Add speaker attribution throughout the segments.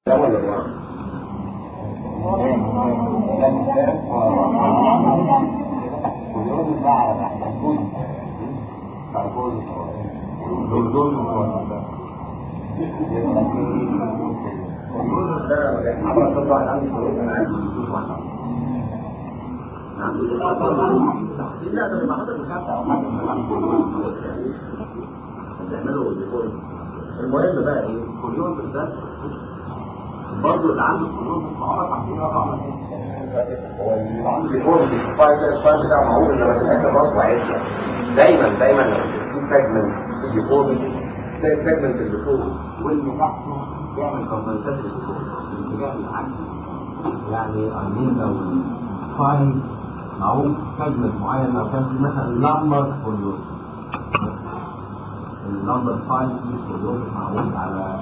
Speaker 1: ده ولا الورق؟ واليوم بقى محدود تعرفوه دول دول عمل تطلع عندي فلوس انا عندي فلوس واحده لا ده ما حدش بيخاف او حاجه بيعملوا ديكور المهم بقى ايه كلهم بالذات برضه اللي عنده كلهم في الصحابه عارفين رقم هو اللي عنده ديكور الفايل الفايل بتاعه معقول انما في الاخر برضه عايز دايما دايما لما في سيجمنت في الديكور تلاقي سيجمنت اللي فوق واللي تحته يعمل كومبنسات للديكور الاتجاه العكسي يعني عاملين لو فاين معروف سيجمنت معين لو كان في مثلا لمبر كله اللمبر فاين في كله معروف على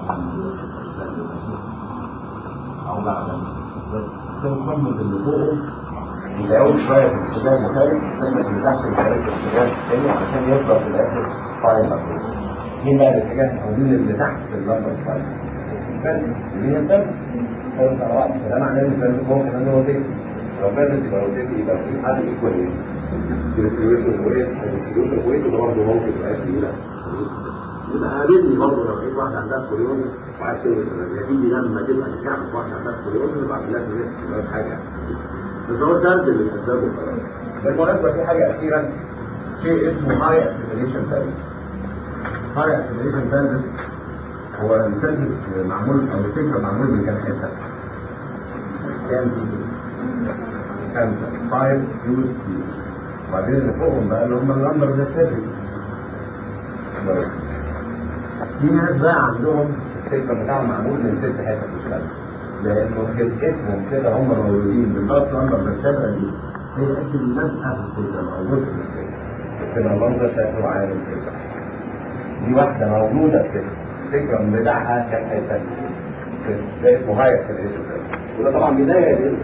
Speaker 1: او بقى بس السيجمنت اللي فوقه يلاقوا شويه في الاتجاه المخالف السيجمنت اللي تحت يلاقوا في الاتجاه الثاني علشان يفضل في الاخر فاين مقبول مين بقى الاتجاه الموجود اللي تحت اللمبر فاين اللي هي الفرد ده معناه ان الفرد هو كمان هو تاني لو فاتت يبقى روتيت يبقى في حد ايكوال ايه؟ ديستريبيوشن ويت ديستريبيوشن ويت وده برضه ممكن يبقى تقيلة يبقى قابلني برضه لو لقيت واحدة عندها سكوليوز وعايز تولد يا دي لما تبقى تعرف واحدة عندها سكوليوز يبقى عندها سكوليوز حاجة بس هو سرد اللي قدامه خلاص بالمناسبة في حاجة أخيرا شيء اسمه هاي اسيميليشن فالف هاي اسيميليشن فالف هو الفالف معمول أو الفكرة معمول من كام حتة كام خمسة فايف يوز بي وبعدين اللي فوقهم بقى اللي هم اللمبر ده سيرفي في ناس بقى عندهم السكة بتاعهم معمول من ست حتت مش خمسة لأنه في اسمهم كده هم مولودين بالضبط لمبر بالسبرة دي هي أكل لازقة في السكة أو جزء من السكة كده المنظر شكله عامل كده دي واحدة موجودة في السكة بتاعها كان حتة ده اسمه هاي وده طبعا بداية دي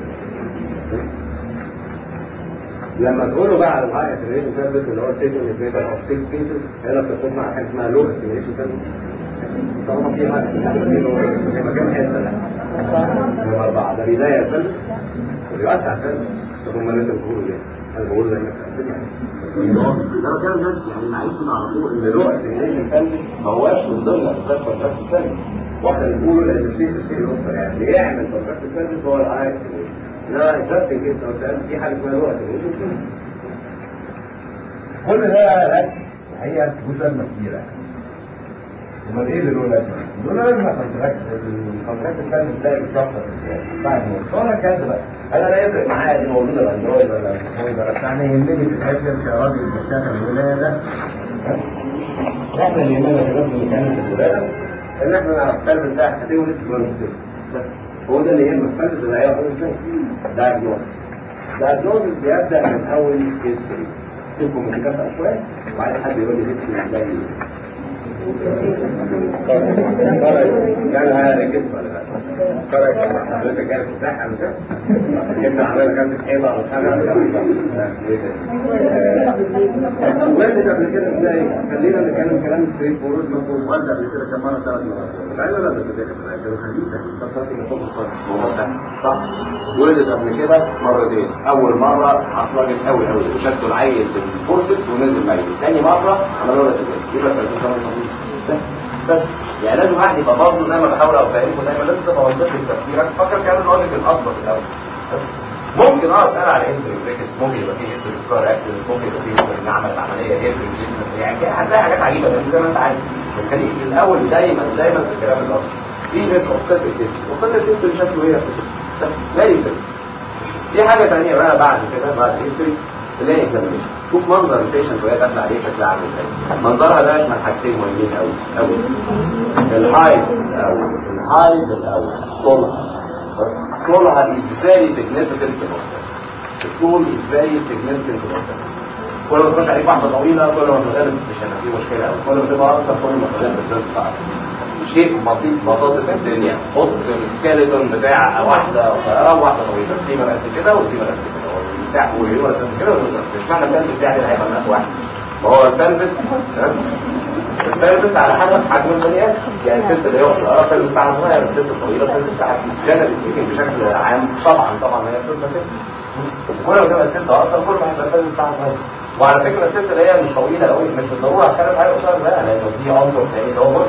Speaker 1: لما تقولوا بقى على الهاي اسيميليشن سيرفيس اللي هو ستيت انفيتر او ستيت سبيسز هنا بتخش مع حاجه اسمها لو اسيميليشن سيرفيس طالما في هاي مكان حته هم اربعه ده بدايه سيرفيس وبيوسع سيرفيس طب هم اللي انت بتقوله ليه؟ انا بقول لك ده كان الناس يعني اللي عايزين يعرفوه ان لو اسيميليشن سيرفيس ما هواش من ضمن اسباب كونتراكت سيرفيس واحنا بنقوله لان الشيء الشيء الاخر يعني اللي يعمل كونتراكت سيرفيس هو الهاي لا انترستنج جدا لو في حاجه اسمها لغه كل ده لك هي مش لازمه كبيره امال ايه اللي له لازمه؟ له لازمه كونتراكت الكونتراكت الثاني تلاقي الشخص بعد ما الصوره كذبه انا لا يفرق معايا دي موجوده الاندرويد ولا الاندرويد ولا بتاع انا يهمني في الاخر كراجل بشتغل الولايه ده احنا اللي يهمنا كراجل اللي كان في الولايه ان احنا نعرف الكلب بتاعك هتولد بس هو ده اللي يهم الفرد اللي هياخد الشغل دايجنوز دايجنوز بيبدا من اول هيستوري سيبكم من كفاءة شويه وبعدين حد يقول لي هيستوري زي كان هذا كذب ولا لا؟ فرق حضرتك كانت مساحة ولا كده؟ كنت عمالة كانت حيطة ولا حاجة وانت قبل كده ازاي؟ خلينا نتكلم كلام ستريت فورورد مفهوم وانت قبل كده كم مرة ثلاث مرات تعالى ولا بتذاكر كانوا حديثة صح؟ ولدت قبل كده مرتين أول مرة عصلجت قوي قوي شدوا العيل بالفورسكس ونزل ميت ثاني مرة عملوا لها سجن يبقى 30 سنة بس يعني لازم واحد يبقى برضه زي ما بحاول افهمكم دايما لازم تبقى منطقي في تفكيرك فكر كان اللوجيك الاصل في الاول ممكن اه اسال على انتري بريكس ممكن يبقى فيه انتري سكار اكسس ممكن يبقى فيه انتري عمل عمليه هيبري يعني هتلاقي حاجات عجيبه بس زي ما انت عارف بس خليك في الاول دايما دايما في الكلام الاصلي في ناس اوفست التيست اوفست التيست شكله ايه فيري سيمبل في حاجه ثانيه بقى بعد كده بعد الهيستوري تلاقي اكزامينشن شوف منظر البيشنت وهي داخله عليه شكلها عامل ازاي منظرها ده يشمل حاجتين مهمين قوي قوي الهايت الاول الهايت الاول طولها طولها is very significant to الطول is very significant to كل ما تخش عليك واحده طويله كل ما تغلب مش هيبقى فيه مشكله قوي كل ما تبقى اقصر كل ما تغلب الدرس صعب شيء بسيط بساطة في الدنيا بص السكيلتون بتاع واحدة قصيرة وواحدة طويلة دي مرقت كده ودي مرقت كده بتاع ولا كده ولا مش معنى البلبس يعني هيبقى الناس واحد ما هو البلبس الثالث على حسب حجم البني ادم يعني الست اللي هي واخده الثالث بتاعها صغير الست الطويله الثالث بتاعها جنرال سبيكينج بشكل عام طبعا طبعا هي بتبقى كده وكل ما تبقى الست اقصر كل ما هيبقى الثالث بتاعها صغير وعلى فكره الست اللي هي مش طويله قوي مش بالضروره هتخلف حاجه قصيره لا لانه في عنصر تاني اللي هو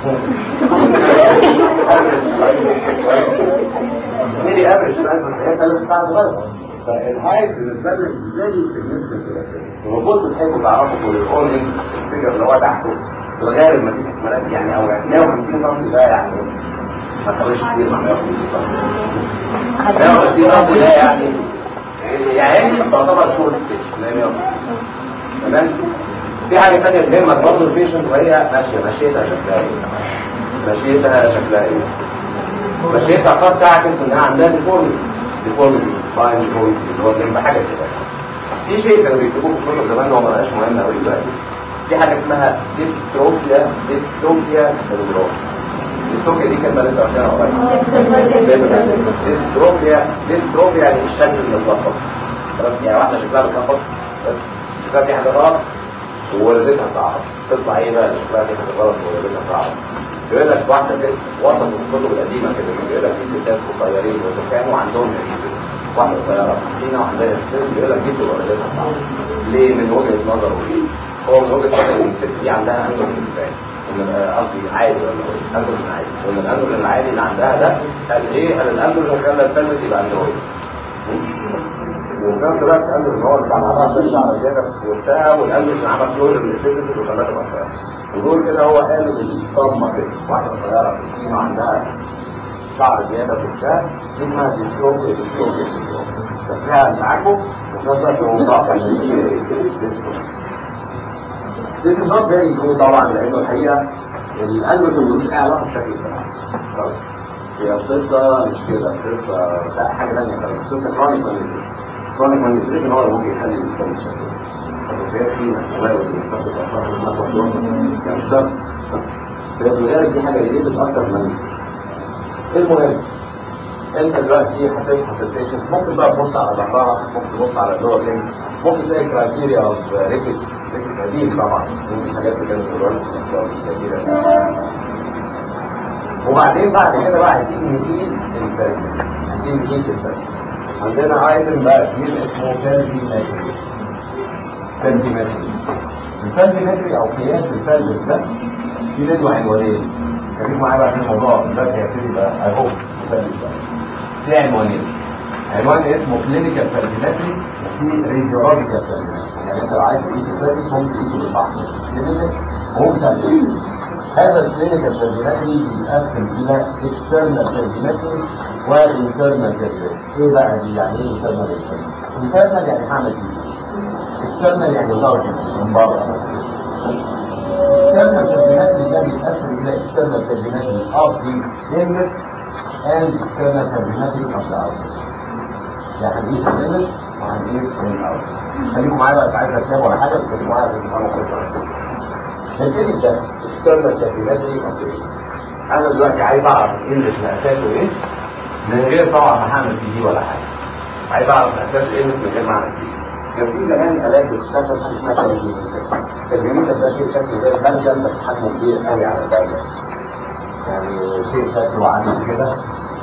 Speaker 1: متعه دي افريج هي الثالث بتاعها صغير فالهايت بالنسبه لك ازاي بالنسبه كده المفروض بتحبوا تعرفوا كل الاورنج الفكره اللي هو تحته الغالب ما فيش احتمالات يعني او 150 سم ده يعني ما تقولش كتير مع 150 سم 150 سم ده يعني يعني تعتبر شغل ستيتش تمام في حاجه ثانيه تهمك برضه البيشنت وهي ماشيه مشيتها شكلها ايه مشيتها شكلها ايه مشيتها قد تعكس انها عندها ديفورميتي ديفورميتي فاين ديفورميتي اللي هو جنب حاجه كده في شيء كانوا بيكتبوه في الكتب زمان هو ما بقاش مهم قوي دلوقتي في حاجه اسمها ديستروفيا ديستروفيا سندروم ديستروفيا دي كلمه لسه عشان قريب ديستروفيا ديستروفيا يعني الشكل المتلخبط خلاص يعني واحده شكلها متلخبط بس شكلها في حاجه غلط وولدتها صعبه تطلع ايه بقى شكلها في حاجه غلط وولدتها صعبه يقول لك واحده ست وسط الكتب القديمه كده يقول لك في ستات قصيرين وكانوا عندهم واحده قصيره فينا وعندها ست يقول لك دي بتبقى ولدتها صعبه ليه من وجهه نظره ايه هو من وجهه نظر ان الست دي عندها اندروجين كفايه قصدي عادي ولا ايه؟ اندروجين عادي وان الاندروجين العادي اللي عندها ده قال ايه؟ قال الاندروجين خلى الثالث يبقى اندرويد وفي نفس الوقت الاندروجين هو بتاع بعضها ده شعر زياده في وسطها والاندروجين عمل كلور للفيزيكس وخلاها تبقى قصيره ودول كده هو قالوا بالصدمه كده واحده صغيره في السين وعندها شعر زياده في وسطها دي اسمها ديستروفيا ديستروفيا فيها معاكم وفي نفس الوقت هو متوقع ان دي This is not very good طبعا لانه الحقيقه الاندروجين ملوش اي علاقه بشكل الصراحه هي قصه مش كده قصه لا حاجه ثانيه خالص قصه كرونيك مانيبيوليشن كرونيك مانيبيوليشن هو اللي ممكن يخلي الانسان بالشكل ده فهي في محتوى والمستقبل يعني مش شرط بس الغالب دي حاجه ريليتد اكتر من المهم انت دلوقتي هتبحث البيشنت ممكن بقى تبص على ظهرها ممكن تبص على اللور لينك ممكن تلاقي كرايتيريا اوف ريكس ريكس قديم طبعا ممكن حاجات اللي كانت دلوقتي كتيره وبعدين بعد كده بقى عايزين نقيس الفرق عايزين نقيس الفرق عندنا ايتم بقى كبير اسمه فالديمتري فالديمتري الفالديمتري او قياس الفالد ده في منه عنوانين خليك معايا بقى في الموضوع دلوقتي هيبتدي بقى اي هوب في عنوانين عنوان اسمه كلينيكال فالديمتري وفي راديولوجيكال فالديمتري يعني انت لو عايز تقيس الفالد ممكن تقيسه بالفحص كلينيكال ممكن هذا الكلينيكال فالديمتري بيتقسم الى اكسترنال فالديمتري وانترنال فالديمتري ايه بقى دي يعني ايه انترنال فالديمتري انترنال يعني هعمل ايه اكسترنال يعني لارج من بره external terminately ده بيتقسم الى external terminately of the inlet and external terminately of the outlet. يعني هنقيس الانlet وهنقيس الاوت. خليكم معايا بقى عايز اركبه ولا حاجه بس خليكم معايا عشان تفهموا القصه. الانlet ده external terminately of the inlet. انا دلوقتي عايز اعرف الانlet مقاساته ايه من غير طبعا ما هعمل فيه دي ولا حاجه. عايز اعرف مقاسات الانlet من غير ما اعمل فيه. كان في زمان الات بتستخدم حاجه اسمها كالجيميتر الكالجيميتر ده شيء شكله زي البلجل بس حجمه كبير قوي على البلجل يعني شيء شكله عامل كده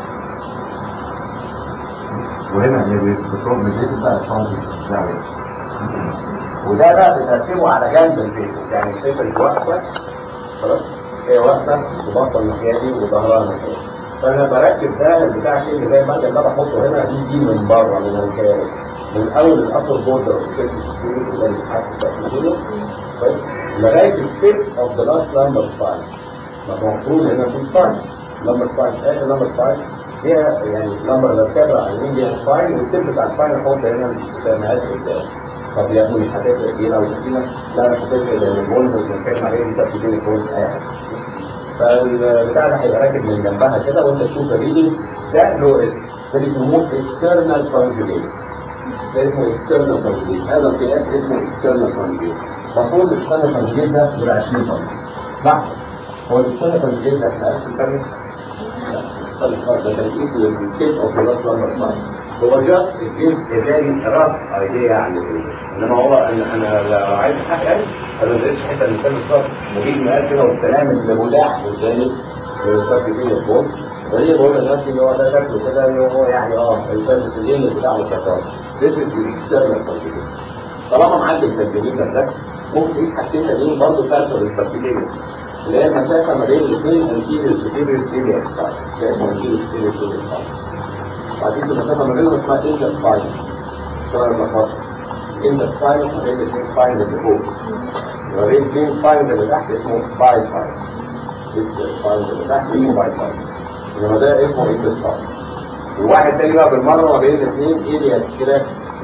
Speaker 1: وهنا اللي بتروح بالبيت بقى الشنطه يعني وده بقى بتركبه على جنب البيت يعني البيت واقفه خلاص هي واقفه وباصه الناحيه دي وظهرها الناحيه دي فانا بركب ده البتاع الشيء اللي زي البلجل ده بحطه هنا دي دي من بره من الخارج من اول الابر بوردر السيرفيس سكيورتي اللي بيتحط في لغايه التيب اوف ذا لاست نمبر 5 ما هو المفروض هنا في سباين نمبر 5 اخر نمبر 5 هي يعني نمبر الكاميرا على اليمين دي سباين والتيب بتاع السباين احط هنا مقاس قدام طب يا ابني مش هتفرق دي لو سكينه لا مش هتفرق لان البونز اللي بنتكلم عليه دي سبتين البونز اي حاجه فالبتاع ده هيبقى راكب من جنبها كده وانت تشوف الريدنج ده له اسم ده بيسموه اكسترنال كونجوجيت ده اسمه اكسترنال كونجوجيت هذا القياس اسمه اكسترنال كونجوجيت المفروض الاكسترنال كونجوجيت ده ب 20 طن صح؟ هو الاكسترنال كونجوجيت ده احنا عرفنا الفرق؟ لا ده تنقيس للكيت اوف ذا لاست نمبر 5 هو جاست الجيم اداني راس ايديا عن انما هو انا انا لو عايز حق يعني انا ما لقيتش حته من كلمه صرف وفي مقال كده والسلام اللي متاح قدامي الصرف فيه مظبوط فدي بقول لنفسي ان هو ده شكله كده ان هو يعني اه الفلس الليل بتاعه شغال This is the external certificate طالما معاك السيرتيفيكت ده ممكن تقيس حاجتين تانيين برضه فاكتور السيرتيفيكت اللي هي المسافه ما بين الاثنين انتيريور سوبيريور اريا ده اسمه انتيريور سوبيريور اريا وبعدين المسافه ما بينهم اسمها انتر سباين طبعا المفاصل انتر سباين ما بين الاثنين سباين اللي فوق ما بين الاثنين سباين اللي تحت اسمه باي سباين السباين اللي تحت اسمه باي سباين انما ده اسمه انتر سباين وواحد تاني بقى بالمره ما بين الاثنين اريا كده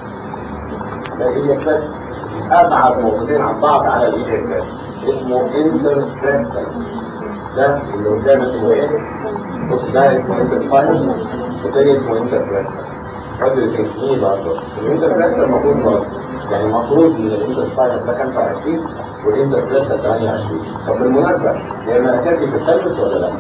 Speaker 1: ده اريا كده ابعد نقطتين عن بعض على الاريا كده اسمه انتر كريستال ده اللي قدام اسمه ايه؟ بص ده اسمه انتر سباين والتاني اسمه انتر كريستال راجل الاثنين برضه الانتر كريستال المفروض برضه يعني المفروض ان الانتر سباين ده كان 20 والانتر كريستال 28 طب بالمناسبه هي المقاسات دي بتتلبس ولا لا؟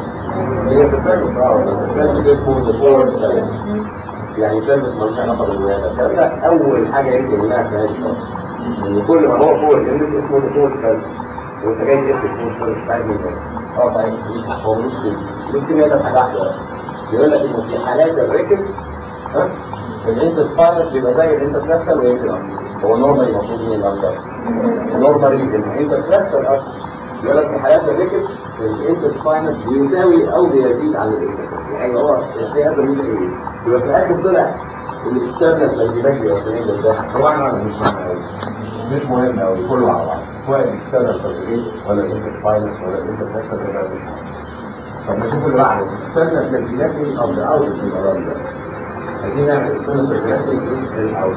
Speaker 1: هي بتتلبس اه بس التلبس اسمه ديفور تلبس يعني تلبس ملوش علاقه بالولاده الكلام ده اول حاجه يجي منها في هذه الفتره ان كل ما هو فوق الانتر اسمه ديفور تلبس وانت جاي تقفل فوق التلبس عايز من اه طيب هو مش كده مش كده ده حاجه واحده بس بيقول لك انه في حالات الركب ها الانت سباينس بيبقى زي الانت كلاستر ويمكن اكتر هو نورمالي المفروض مين الاكتر نورمالي الانت كلاستر اكتر بيقول لك في حالات الركب الانت سباينس بيساوي او بيزيد عن الانت يعني هو في هذا مين ايه يبقى في الاخر طلع الاكسترنال سايكيباكي اوبريشن ده هو احنا مش معنى قوي مش مهم قوي كله على بعض سواء الاكسترنال سايكيباكي ولا الانت سباينس ولا الانت كلاستر ده مش مهم طب نشوف اللي بعده استنى التركيبات او الاوت في الاراضي ده عايزين نعمل استنى التركيبات في الاوت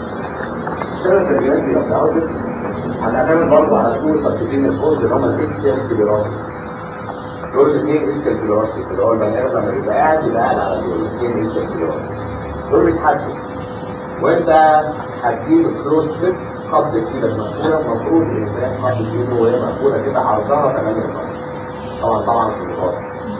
Speaker 1: استنى التركيبات في الاوت هنعتمد برضه على طول تركيبين الفوز اللي هم الاكس كيلورات دول الاثنين اسكال كيلورات اللي هو البني ادم لما يبقى قاعد يبقى قاعد على دول الاثنين اسكال كيلورات دول بيتحسوا وانت هتجيب الكروس فيت خط ايدك مقفوله المفروض الانسان خط ايده وهي مقفوله كده عرضها 8 سم طبعا طبعا في النقاط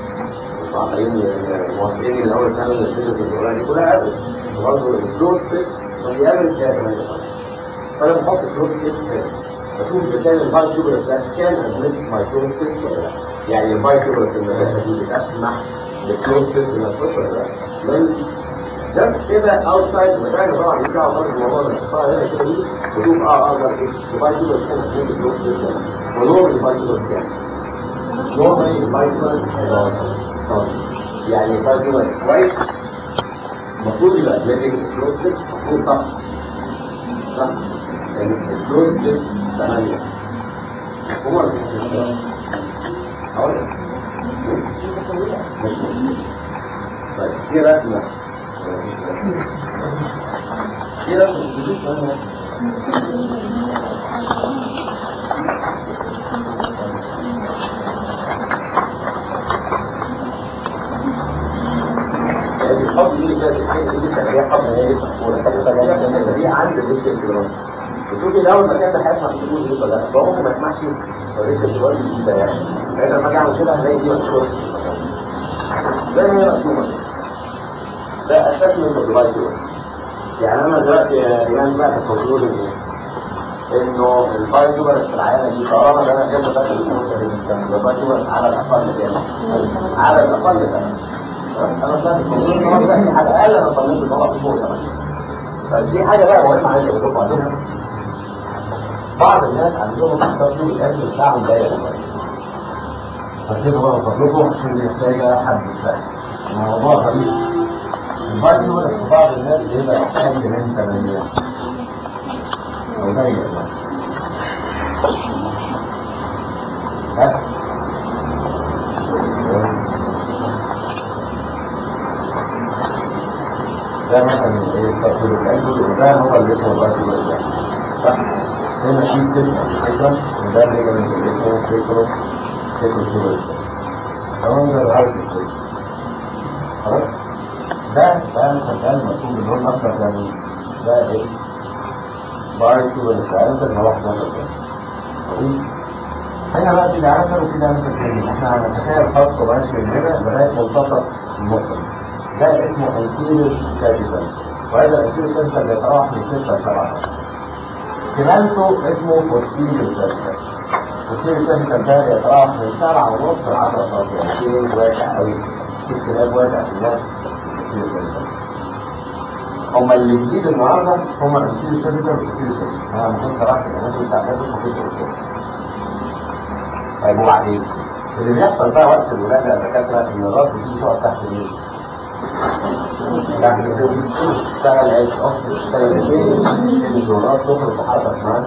Speaker 1: الصحفيين الموافقين من اول سنه من الفيزيك الجغرافيا دي كلها قبل برضه الفلوس ما بيقابل فيها كمان فانا بحط فلوس كيس بشوف اذا كان الباي شوجر ده كان ادمنت ماي فلوس كيس ولا لا يعني الباي شوجر في المدرسه دي بتسمح للفلوس كيس انها تخش ولا لا من جاست كده اوتسايد المكان طبعا مش دعوه خالص بالموضوع ده بحطها هنا كده دي بشوف اه اقدر ايه الباي شوجر كان ادمنت فلوس كيس ولا لا ونور الباي شوجر كان normally البايكوس يعني البايكوس كويس المفروض يبقى بلاتين كلوزد المفروض صح صح يعني الكلوزد 8 هو هقول مش مشكلة طيب في رسمة في رسمة الحب دي كده الحاجه دي كده هي حب هي مقفوله دي عند الريسك الجرام بتقولي لو المكان ده هيسمح تقول ايه ولا لا ممكن ما يسمحش الريسك الجرام دي ده يعني فانا لما اجي اعمل كده هلاقي دي مكتوبه زي ما هي مكتوبه ده اسسمنت اوف ديفايس يعني انا دلوقتي يا ايمان بقى الكونكلوجن ايه؟ انه الفايل تيوبرس في العيانه دي طالما ده انا جبت داخل الفلوس الفايل تيوبرس على الاقل كام؟ على الاقل كام؟ انا طلعت الكونكلوجن هو ده على الاقل انا طلعت ان هو في فوق كمان فدي حاجه بقى مهمه عايز اقول لكم عليها بعض الناس عندهم التصرف الاكل بتاعهم ضيق شويه فكده بقى فضلكم عشان دي محتاجه حد فاهم الموضوع غريب الفايل تيوبرس في بعض الناس بيبقى اقل من 80 أو ضيق ها ده مثلا ايه تقصير الانجل وده هو اللي اسمه الراس ده صح هنا في كلمه ايضا وده اللي اللي اسمه فيكرو فيكرو كيلو تمام ده الراس خلاص ده ده شغال مكتوب باللون الاخضر يعني ده ايه باي كيلو الانسان اللي هو 11 هنا بقى في دعامة وفي دعامة تاني احنا هنتخيل خط ماشي من هنا لغاية منتصف النقطة ده اسمه انتيريور كابيتال وهذا الانتيريور كابيتال بيتراوح من 6 ل 7 كمالته اسمه بوستيريو سيركل بوستيريو سيركل ده بيتراوح من سبعة ونص ل 10 سم يعني في واسع قوي في اختلاف واسع في الناس هما اللي جديد النهارده هما البوستيريو سيركل والبوستيريو سيركل انا لما كنت شرحت الناس بتاع الناس كنت قلت طيب وبعدين اللي بيحصل بقى وقت الولاده يا دكاتره ان الراس دي تقع تحت مين؟ تحت السن تشتغل عيش اخر تشتغل الاثنين الجورات تخرج بحركه اسمها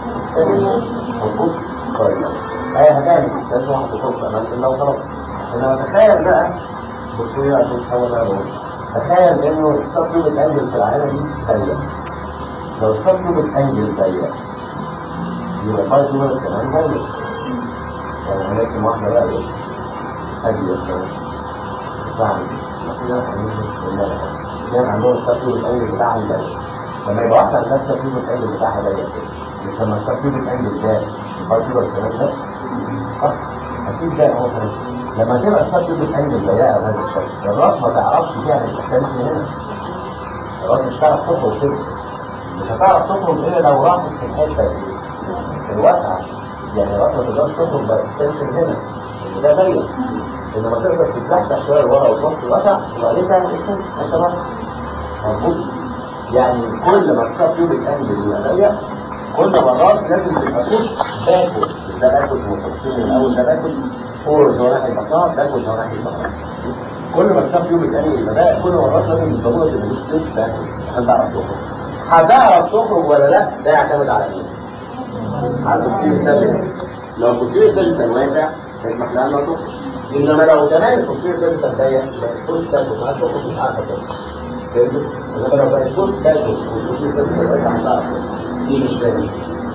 Speaker 1: مظبوط طيب هي هتعمل لازم واحد تخرج امام الله وخلاص انما تخيل بقى بصوا لي عشان تحاول بقى بقول تخيل انه السبتوبيك انجل في العالم دي ضيق لو السبتوبيك انجل ضيق يبقى الفايتوبيك كمان ضيق يعني هنرسم واحدة بقى ايه؟ هادية شوية فاهم؟ كده هنمشي كان عندهم السبتوب الأنجل بتاعهم ضيق لما يبقى واحدة عندها السبتوب الأنجل بتاعها ضيق كده مش لما السبتوب الأنجل ده الفايتوبر الكلام ده صح؟ أكيد ده هو كمان لما تبقى السبتوب الأنجل ضيقة بهذا الشكل الراس ما تعرفش تعمل اكستنشن هنا الراس مش هتعرف تخرج كده مش هتعرف تخرج إلا لو راحت في الحتة دي الواسعة يعني الراس ما تقدرش تخرج بقى تستنشن هنا ده ضيق انما تقدر تتزحزح شويه لورا وتبص الوسع وبعدين تعمل اكستنشن انت بقى مظبوط يعني كل ما السب يوبك انجل يبقى ضيق كل ما الراس لازم تبقى فوق باكل ده باكل متوسطين الاول ده باكل فور زي ناحيه بطنها باكل زي ناحيه بطنها كل ما السب يوبك انجل يبقى ضيق كل ما الراس لازم بالضروره تبقى فوق باكل عشان تعرف تخرج هتعرف تخرج ولا لا ده يعتمد على مين؟ على الكوتير السابق لو الكوتير السابق كان واسع يسمح لها انها تخرج انما لو كمان الكوتير السابق كان ضيق يبقى الكوتير السابق ما تخرج مش عارفه تخرج فهمت؟ انما لو بقى الكوتير السابق والكوتير السابق كان واسع هتعرف تخرج دي مش فاهم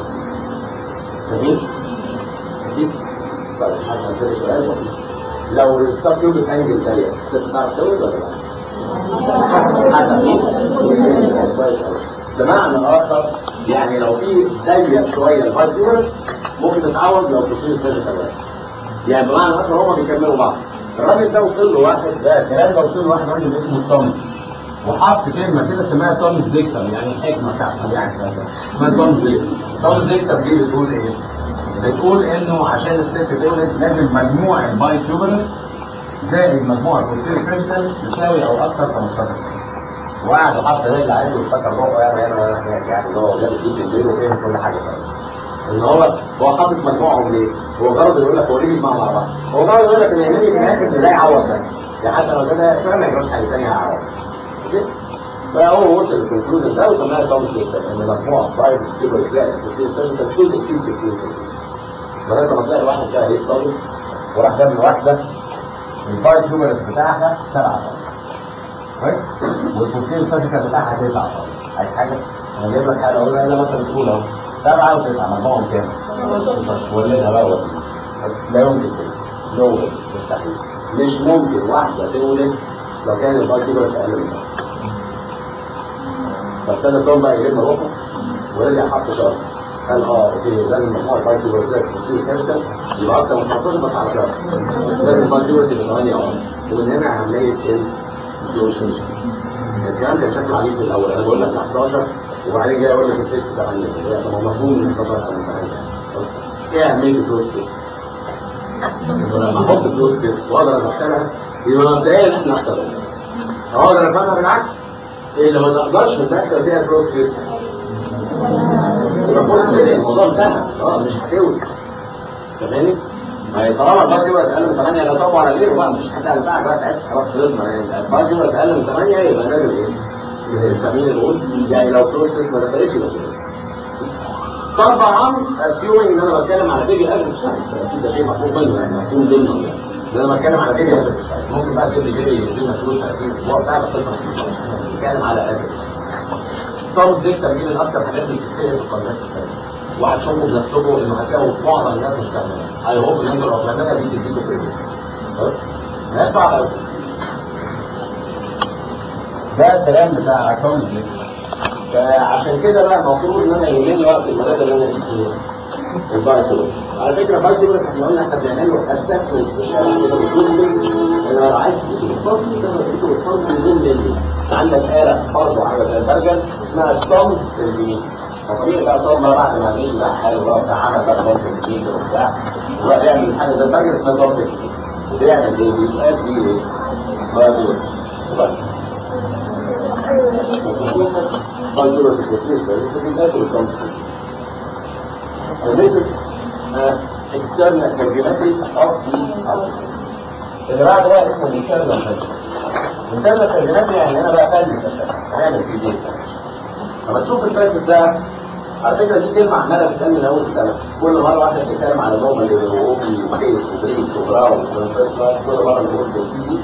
Speaker 1: جميل؟ أكيد؟ طيب عشان كده سؤال بسيط لو السب يوبك انجل ضيق الست تعرف تولد ولا لا؟ حسب مين؟ كويس قوي بمعنى اخر يعني لو في ضيق شويه الفايتورس ممكن تتعوض لو تصير السيرفس الواحد يعني بمعنى اخر هما بيكملوا بعض الراجل ده وصل له واحد ده الكلام ده وصل له واحد راجل اسمه تومس وحط كلمه كده اسمها تومس ديكتم يعني الحكمه بتاعته يعني اسمها تومس ديكتم تومس ديكتم دي بتقول ايه؟ بتقول انه عشان الست تولد لازم مجموع الباي تيوبرس زائد مجموع البوستيريور كريستال يساوي او اكثر 15 وقعد وحط رجل عليه وافتكر روحه يعني انا وانا هناك يعني اللي هو جاب ايد البيت وفهم كل حاجه خالص ان هو هو حاطط مجموعهم ليه؟ هو غرض يقول لك وريني مع بعض هو غرض يقول لك ان يهمني في الاخر ازاي يعوض ده يعني حتى لو ده فعلا ما يجراش حاجه ثانيه هيعوض فهو وصل للكونكلوجن ده وسماها تومس ديكتر ان مجموعه فايف كيلو ازاي كتير سنه كل كتير كتير لغايه ما تلاقي واحد كده ليه طالب وراح جاب واحده الفايف نمرس بتاعها سبعه طالب كويس والبوستير الفاتيكا بتاعها تسعه طالب عايز حاجه انا جايب لك حاجه اقول انا مثلا تقول اهو سبعه وتسعه مجموعهم كام؟ ولدها بقى ولا لا يمكن كده نو مستحيل مش ممكن واحده تولد لو كان الفايف نمرس اقل من ده فابتدى توم بقى يلم روحه ورجع حط شهر قال اه اوكي لازم مجموعه الفايت يبقى تصير كابيتال يبقى اكتر من 15 بس على شهر لازم الفايت يبقى 8 اه ومن هنا عمليه الفلوشن الكلام كان شكله عليه في الاول انا بقول لك 11 وبعدين جاي اقول لك التيست 8 طب هو مفهوم من 11 او 8 ايه اهميه الفلوس تيست؟ ولما احط فلوس تيست واقدر ادخلها يبقى مبدئيا احنا اكتر اقدر افهمها بالعكس ايه اللي ما تقدرش تدخل فيها فلوس تيست الموضوع انتهى اه مش هتولد فاهماني؟ ما هي طالما الباقي يبقى اقل من 8 لا تقوى على غيره بقى مش هتنفعك بقى ساعتها خلاص خلصنا يعني الباقي يبقى اقل من 8 يبقى لازم ايه؟ التامين الغول يعني لو فلوس ما دخلتش يبقى كده طبعا اسيومنج ان انا بتكلم على بيجي افريج سايز اكيد ده شيء مفهوم منه يعني مفهوم ضمنه يعني ده انا بتكلم على بيجي افريج سايز ممكن بقى تجيب لي جيبي يدينا فلوس 30 اسبوع بتاع بس بتكلم على افريج صارت دي تمرين من اكتر حاجات اللي بتتسال في القناه الثانيه وهتشوفوا بنفسكم انه هتلاقوا معظم الناس مش فاهمينها اي هوب ان انتوا لو فاهمينها دي تديكوا كريدت ما صعب قوي ده الكلام بتاع توم دي فعشان كده بقى المفروض ان انا يهمني وقت المدرسه اللي انا فيه البايسول على فكره بايسول بس احنا قلنا احنا بنعمل له اسسمنت في الشارع كده بتقول لي انا لو عايز تجيب الفرد تقدر تجيب الفرد من ملي عندك آلة فرد وحاجة زي البرجل اسمها توم اليمين فطبيعي بقى طول ما بعد ما مشي بقى حاله بقى بتاع عمل بقى ضغط جديد وبتاع هو بيعمل حاجه ده فاكر اسمها ضغط جديد بيعمل ايه؟ بيتقاس بيه ايه؟ بقى وبس فالدورة الكسيسة بتتقاس بالكمسة This is uh, external calorimetry of the output. اللي بعد بقى اسمه internal calorimetry. internal calorimetry يعني انا بقى فاهم هنعمل في دي لما تشوف الفاسد ده على فكره دي كلمه عماله بتتقال من اول السنه كل مره واحده بتتكلم على نوم اللي هو اوبي وبيس وبريس وبراون كل مره نقول دي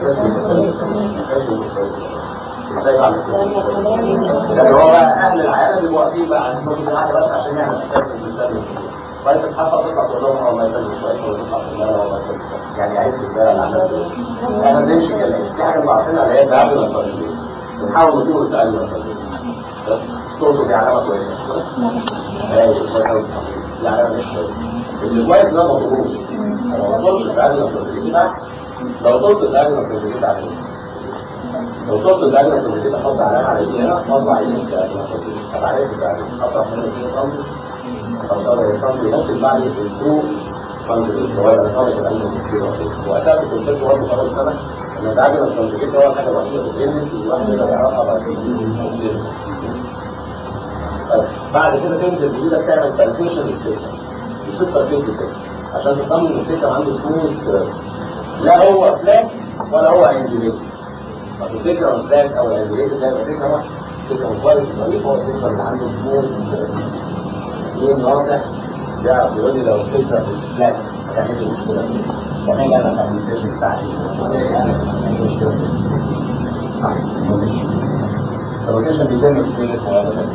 Speaker 1: لكن هو بقى اهل العالم بيبقوا واقفين بقى عند النقطه دي واحده بس عشان يعمل اساس الانسان كويس تتحط تطلع تقول لهم اه ما يسلمش كويس ولا تطلع تقول لهم اه ما يسلمش يعني عايز الرجاله اللي عملت ايه احنا بنمشي كده في حاجه بعرفينها اللي هي تعامل الطريقين بنحاول نطور التعامل الطريقين صوته دي علامه كويسه ايوه دي علامه مش كويسه اللي كويس ده ما تطلبوش انا ما بطلبش التعامل الطريقين لو طلبت التعامل الطريقين عليه لو طلبت الأجل الكوميدية أحط علامة على دي هنا أطلع عينين كأجل الكوميدية طب عرفت بقى أطلع من دي صندي أطلع صندي نفس بعد الأسبوع صندي الصغير أنا طالع الأجل الكوميدية وقتها كنت قلت لكم برضه خلاص سنة إن الأجل الكوميدية هو الحاجة الوحيدة اللي بين الواحد يقدر يعرفها بعد كده بعد كده تنزل بإيدك تعمل بالفيشن للسيكشن يشوف بالفيشن كده عشان تطمن إن السيكشن عنده سموث لا هو فلاك ولا هو انجليت الفكرة والفلاك او الانجليت ده يبقى فكرة واحدة فكرة كويس الطريق هو الفكرة اللي عنده سموث لون واضح يعرف يقول لي لو الفكرة مش فلاك هتعمل لي مشكلة كمان انا في الابلكيشن بتاعتي الابلكيشن بيتم في كل اسمه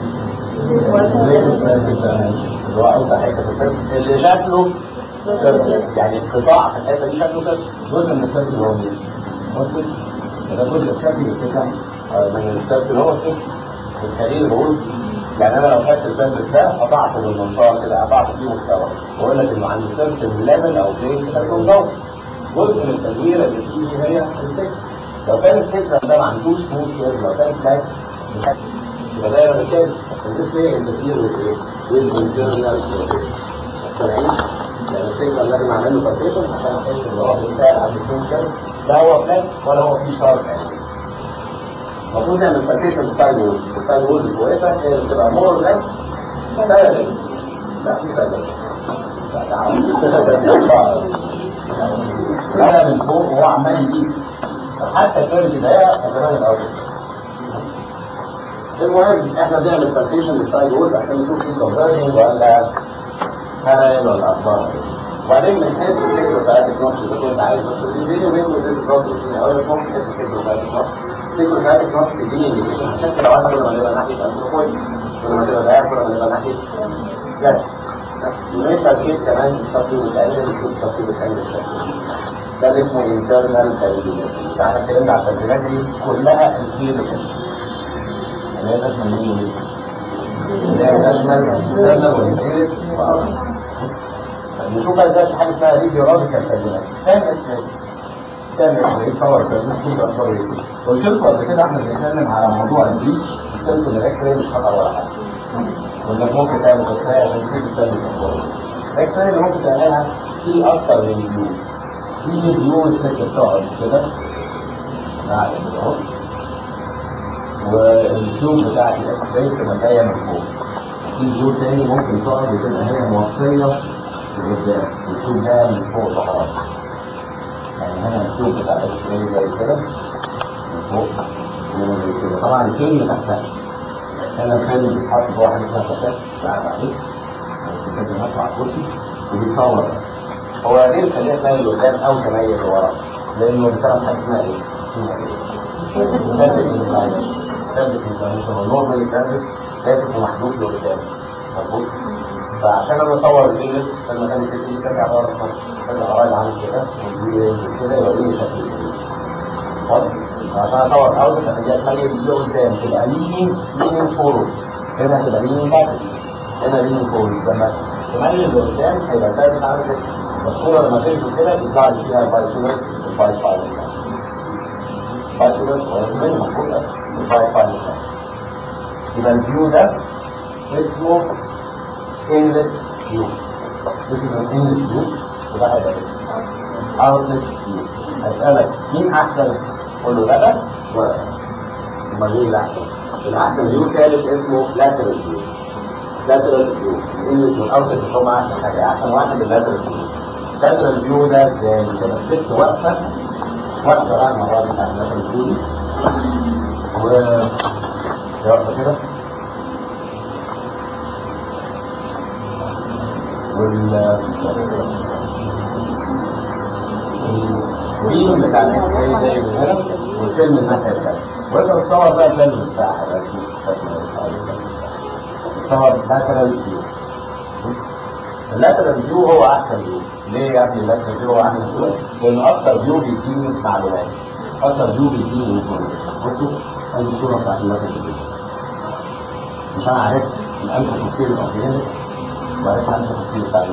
Speaker 1: اللي هو اوسع حته في السيرفس اللي شكله سيرفس يعني القطاع في الحته دي شكله سيرفس جزء من السيرفس اللي هو مين؟ ممكن ده جزء اساسي من الفكره من السيرفس اللي هو السيرفس الكارير بقول يعني انا لو خدت السيرفس ده قطعته بالمنشار كده قطعت فيه مستوى بقول لك انه عند سيرفس ليفل او بلين كده يكون ضوء جزء من التغيير اللي فيه هي السيرفس لو كان السيرفس ده ما عندوش سموث كيرف لو كان فلاك يبقى ده يبقى كده الديسبلاي انترفير وذ ايه؟ وذ انترنال سامعين؟ يعني السيجنال اللي انا عامل له بارتيشن عشان احس ان هو بيساعد على الديسبلاي لا هو فلاك ولا هو فيه شارب يعني المفروض نعمل بارتيشن ستايل وولز الستايل وولز الكويسه هي اللي بتبقى مور اور ليس ثلاثة لا في ثلاثة لا من فوق وهو عمال يجيب حتى الكيرف ضيقه فكمان الاول المهم احنا بنعمل بارتيشن للسايد وولز عشان نشوف في كونفرجنج ولا هرل ولا اخبار وبعدين بنحس السيكروفاتيك نوتش اذا كنت عايز بس في فيديو بينه وبين البروسس يعني اقول لك ممكن تحس السيكروفاتيك نوتش السيكروفاتيك نوتش بيديني انديكيشن عشان كده واحد كل ما نبقى ناحيه انثروبويد كل ما تبقى ضيق كل ما نبقى ناحيه لا يونيت تركيز كمان السبتيو بتقلل السبتيو بتقلل ده اللي اسمه انترنال كاليبريشن احنا اتكلمنا على التدريبات دي كلها الكلينيكال اللي هي تشمل مين ومين؟ اللي هي تشمل الانترنال والانترنال نشوف بقى ازاي في حاجه اسمها ريديولوجيكال كاليبريشن كام اسم كام اسم ايه تصور كام اخبار ايه؟ قلت لكم قبل كده احنا بنتكلم على موضوع البليتش قلت لكم الاكس راي مش خطر ولا حاجه وانك ممكن تعمل اكس راي عشان تشوف الثاني الاخبار الاكس راي اللي ممكن تعملها في اكتر من فيو في فيو الست بتقعد كده معايا كده اهو والتيوب بتاعت الاكس راي تبقى جايه من فوق في فيو تاني ممكن تقعد وتبقى هي موصيه لقدام التيوب ده من فوق ظهرها يعني هنا التيوب بتاع الاكس راي زي كده من فوق وزي كده طبعا الفيلم تحتها هنا الفيلم بيتحط في واحد اسمها كاسات قاعد عليه الكاسات ماشي على الكرسي وبيتصور هو ليه الخليه تميل لقدام او تميل لورا؟ لانه بسبب حاجه اسمها ايه؟ اسمها ايه؟ ثابت انفلاميشن والنورمال كانس ثابت ومحدود لقدام مظبوط فعشان انا اصور الفيلم لما كان الفيلم ترجع ورا شويه ترجع قريب عامل كده كده يوريني شكل الفيلم واضح؟ عشان اصور اوت هتلاقيها تميل لقدام تبقى لينين لينين فورورد هنا تبقى لينين باك هنا لينين فورورد لما تميل لقدام هيبقى ثابت عامل كده الصورة لما تنزل كده يطلع لي فيها البايسولس البايس فايل بايسولس هو اسمه مفروض البايس فايل يبقى الفيو ده اسمه انلت فيو اسمه انلت فيو وده هيبقى اوتلت فيو هسألك مين احسن؟ قول له لا ولا امال مين الاحسن؟ الاحسن فيو ثالث اسمه لاترال فيو لاترال فيو الانلت والاوتلت مش هم احسن حاجه احسن واحد اللاترال فيو لاترال فيو ده ازاي؟ انت مسكت واقفه واقفه بقى المره دي بتاعت لاترال فيو دي و واقفه كده وال الفيلم بتاع الاكسراي زي من هنا والفيلم الناحيه الثانيه وانت بتصور بقى الفيلم بتاعها بقى تصور لاترال فيو اللاترال فيو هو احسن فيو ليه يا ابني اللاترال فيو هو احسن فيو؟ لانه اكتر فيو بيديني معلومات اكتر فيو بيديني انفورميشن بصوا ادي الصوره بتاعت اللاترال فيو مش انا عرفت الانف كتير الاورجانيك وعرفت انت كتير التعليم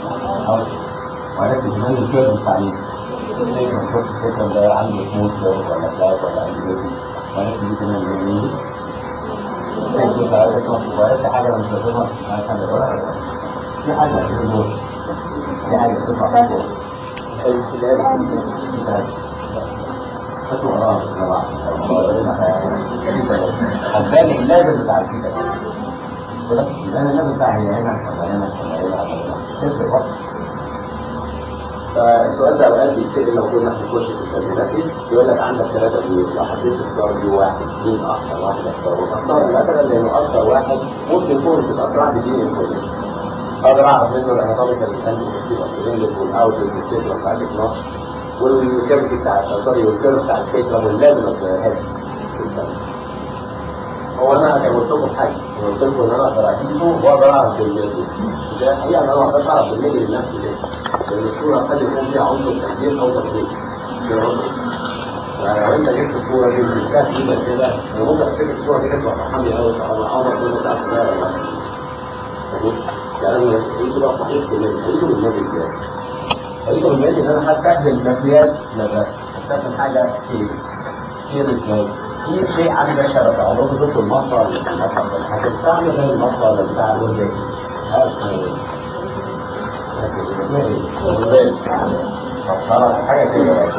Speaker 1: وعرفت كمان الكيرف التعليم زي ما شفت الفكره ده عنده سموث كيرف ولا فلات ولا انجليزي وعرفت دي كمان اليمين وعرفت حاجه انا مش فاهمها عارف حاجه ولا في حاجه في النور في حاجه بتطلع في النور خدوا وراها طبعا هتبان اللازم بتاع الكتاب كده يبقى انا اللازم بتاعي هنا ولا هنا ولا هنا تفرق وقت فالسؤال ده اوقات بيتسال لو كنا هنخش في التدريبات دي يقول لك عندك ثلاثة فيو لو حبيت تختار فيو واحد مين اكثر واحد اختاره اختار مثلا لانه اكثر واحد ممكن يكون في الاسرع بدين انفورميشن اقدر اعرف منه الاناتوميكال الانتيكوسيل والاوتلت والسيكل بتاع الاتناش والكيرف بتاع السوري والكيرف بتاع الفكره واللازم الهيد هو انا كان قلت لكم حاجه قلت لكم ان انا اقدر اجيبه واقدر اعرف بالميدي مش الحقيقه ان انا ما اقدرش اعرف بالميدي لنفسي ليه؟ لان الصوره قد يكون فيها عنصر تسجيل او تصوير يعني لو انت جبت الصوره دي وجبتها في ايدك كده انا ممكن افتكر الصوره دي تبقى فرحان بيها قوي انا عمر كل بتاع الصغير ولا يعني انا قلت بقى صحيح بالميدي قلت بالميدي ازاي؟ قلت بالميدي ان انا هستخدم مقياس للرسم هستخدم حاجه كتير كتير ازاي؟ في شيء عندك شبكه او لو ضد المصنع اللي في المصنع هتستعمل زي المصنع اللي بتاع الوزن حاجه كده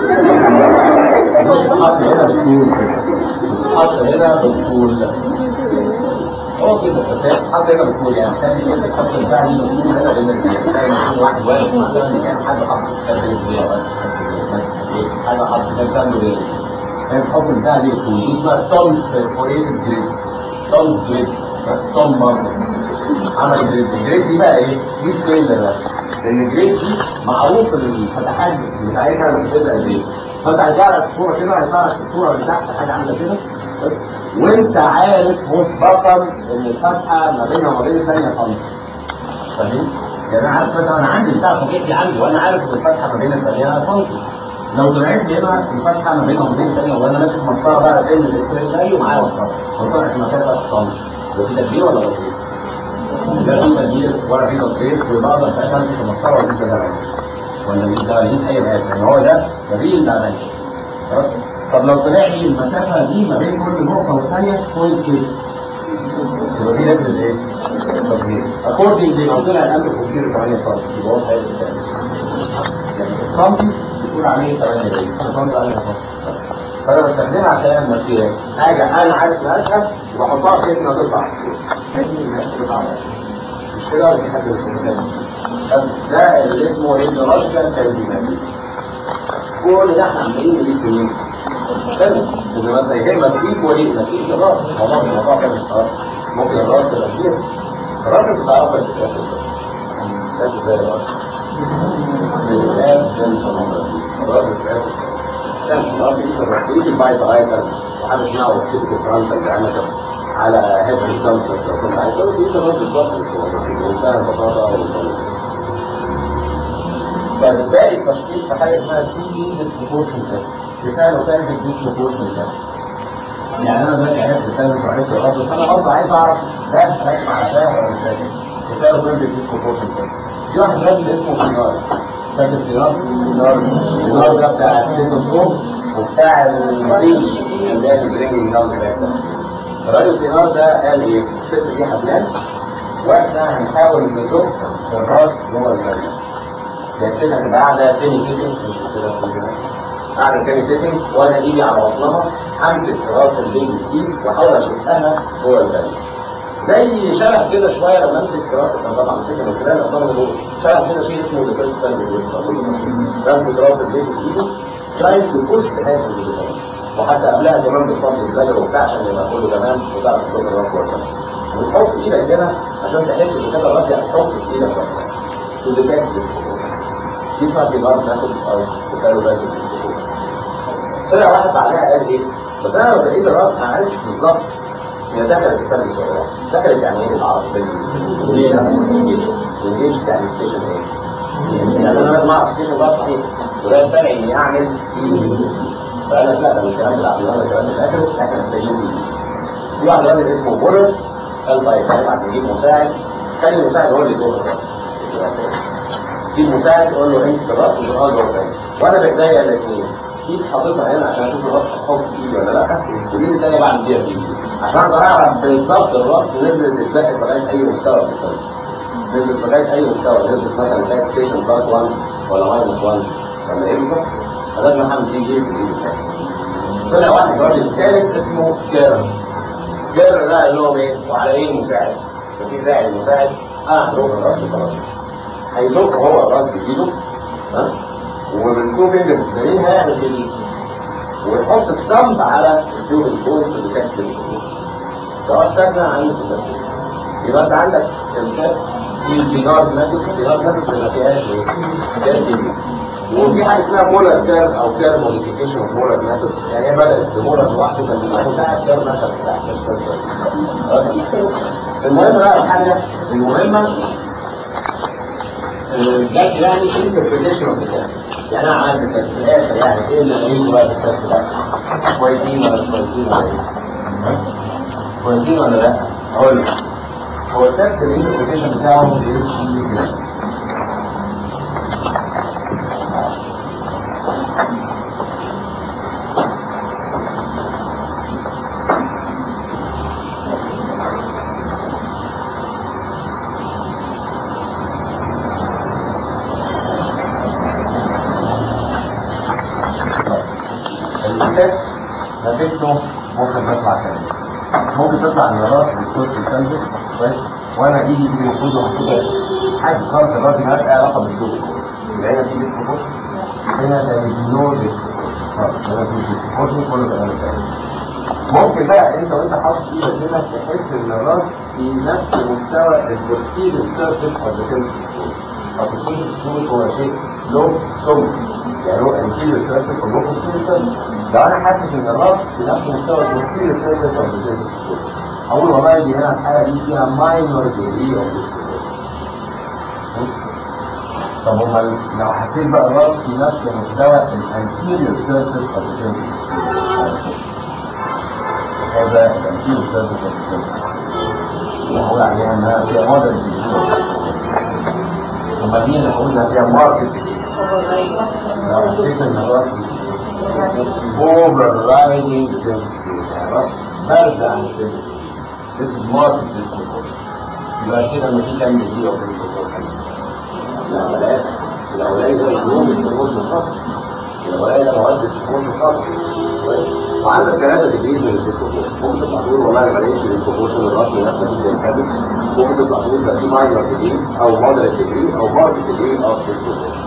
Speaker 1: حط هنا بالطول حط هنا بالطول هو كده حط هنا بالطول يعني كان يشوف حط بتاع دي بالطول هنا بين الاثنين واحد واقف مثلا كان حد حط كده حد حط كده كده الحكم بتاع دي دي اسمها توم فوريتد جريد توم جريد توم مرة عمل جريد الجريد دي بقى ايه؟ دي سكيل ده لان الجريد دي معروف الفتحات بتاعتها بتبقى قد ايه فانت هتعرف الصوره كده هتعرف الصوره اللي تحت حاجه عامله كده وانت عارف مسبقا ان الفتحه ما بينها وما بين الثانيه سم فاهم؟ يعني انا عارف مثلا انا عندي بتاع طبيعي عندي وانا عارف ان الفتحه ما بين الثانيه سم لو طلعت لي هنا الفتحه ما بينهم وبين الثانيه وانا ماشي في مسطره بقى بين الاكسرين جاي ومعايا مسطره وطلعت مسافه طن ده في تدبير ولا بسيط؟ ده في تدبير ولا في تصريف وبقدر ساعتها امشي في المسطره واجيب ده ده ولا مش ده مش اي حاجه يعني هو ده دليل ده ماشي خلاص طب لو طلع لي المسافه دي ما بين كل نقطه والثانيه بوينت كده يبقى دي نسبه ايه؟ تطبيق اكوردنج لو طلع الامر كمبيوتر 8 سم يبقى هو حاجه ثانيه السنتي بتقول عليه 8 دقايق انا بنظر عليها فقط فانا بستخدمها عشان المسيرات حاجه انا عارف مقاسها وبحطها في اسمها تطلع مش كده ولا في حد ده اللي اسمه هيدرولوجيكال ترجمات كل ده احنا عمالين نجيب منين؟ حلو انما انت يهمك تجيب وليه ما تجيبش الراس الموضوع الموضوع كده مش خلاص ممكن الراس تبقى كبير الراس انت تعرفها ازاي ازاي الراس يجي البايت رايتر وحاجه اسمها وكسيت فرانتا دايمتر على هيد الكامبر لو كنت عايز تقول في الراس بالظبط بمنتهى البساطه والبساطه فباقي التشخيص في حاجه اسمها سي بي ديسبروبورشن تيست كفايه لو كان في ديسبروبورشن تيست يعني انا دلوقتي عرفت الثالث وعرفت الرابع فانا برضه عايز اعرف ده راكب على ده ولا مش راكب كفايه لو كان في ديسبروبورشن تيست في واحد راجل اسمه فينار فاكر فينار؟ فينار فينار ده بتاع الستيتوسكوب وبتاع الريش اللي هي البرينج داون الراجل فينار ده قال ايه؟ الست دي حبلان واحنا هنحاول نزق الراس جوه الفريق يعني كده هتبقى قاعده سيمي سيتنج مش كده قاعده سيمي سيتنج وانا ايدي على بطنها همسك راس البيبي دي واحاول اشدها جوه الفريق زي شبه كده شويه لما امسك راس انا طبعا مسكها من خلال الاطراف دول شبه كده شيء اسمه ديفيرس بمسك راس البيبي بايدي تراي تو بوش هذا الديفيرس وحتى قبلها كمان بتفضل الزجر وبتاع عشان يبقى كله تمام وتعرف تزق الراس جوه الفريق وتحط ايدك هنا عشان تحس ان كده الراس يعني تحط ايدك واحده تديتكت دي اسمها ديمارك ميثود او تخيلوا بالك طلع واحد بعدها قال ايه؟ بس انا لو لقيت الراس ما عرفتش بالظبط هي دخلت الفرد ولا دخلت يعني ايه بالعربي؟ انجيج يعني ستيشن ايه؟ يعني انا لازم اعرف ستيشن بقى صحيح وده الفرق اني اعمل ايدي فانا لا ده الكلام بتاع الرياضه الكلام في الاخر احنا محتاجين ايدي في واحد راجل اسمه بولر قال طيب هنبعت نجيب مساعد خلي المساعد هو اللي يزور الراس في مساعد يقول له امسك الراس وتقول له وانا بايديا الاثنين ايد حاططها هنا عشان اشوف الراس هتحط ايدي ولا لا والايد الثانيه بعمل فيها بايدي عشان اقدر اعرف بالظبط الراس نزلت ازاي لغايه اي مستوى في الفرق نزلت لغايه اي مستوى نزلت مثلا لغايه ستيشن بلس 1 ولا ماينس 1 ولا ايه بالظبط فلازم اعمل دي جيب بالايد الثانيه طلع واحد راجل ثالث اسمه كيرن كيرن ده قال لهم ايه وعلى ايه المساعد؟ ففي ساعد مساعد انا هزق الراس وخلاص هيزق هو الراس بايده ها وبالتو فينجرز التانيين هيعمل كده ويحط الثمب على التيوب الفوق اللي كانت في الفوق سواء استغنى عن التسلسل يبقى انت عندك الكاس في البيجارد ماتت البيجارد ماتت ما فيهاش ايه؟ كاس دي وفي حاجه اسمها مولر كير او كير موديفيكيشن اوف مولر ماتت يعني هي بدات بمولر لوحده كان بيبقى بتاع كير مثلا بتاع المهم بقى الحاجه المهمه ده يعني انتربريتيشن اوف الكاس يعني انا عملت الكاس في الاخر يعني ايه اللي قريبه بقى في الكاس ده كويسين ولا مش كويسين ولا ايه؟ كويسين ولا لا؟ اقول لك هو الكاس الانتربريتيشن بتاعه ايه كده الاساس نتيجته ممكن تطلع كده ممكن تطلع من الراس بالكوش الكلب كويس وانا ايدي دي المفروض محطوطه حاجه خالص الراس مالهاش اي علاقه بالجو يبقى هنا في ديسبروبورشن هنا ده نو ديسبروبورشن هنا في ديسبروبورشن كله كلام تاني ممكن بقى انت وانت حاطط ايدك هنا تحس ان الراس في نفس مستوى البورتيل سيرفيس اوف ذا سيلف اصل السيلف هو شيء له سمك يعني هو انتيريور سيرفيس او لو posterior surface لو انا حاسس ان الراس في نفس مستوى البوستيريور سيرفيس او السيرفيس اقول والله دي هنا الحاله دي فيها ماينور ديجري اوف طب امال لو حسيت بقى الراس في نفس مستوى الانتيريور سيرفيس او السيرفيس هذا الانتيريور سيرفيس او السيرفيس بقول عليها انها فيها مودرن ديجري امال مين اللي هقول فيها ماركت ديجري لو حسيت ان الراس اوفر رايدنج برد عن السن This is market disproportion. يبقى كده لما في كام دي او الاولاد الاولاد ده مجنون disproportion خاص الاولاد ده مواد disproportion خاص وعندك ثلاثة ديجريز من الديسبروبورشن ممكن تطلع تقول والله انا بلاقيش الديسبروبورشن الرسمي نفسه جدا ثابت ممكن تطلع تقول ده في ماينر ديجري او مودريت ديجري او ماركت ديجري اوف ديسبروبورشن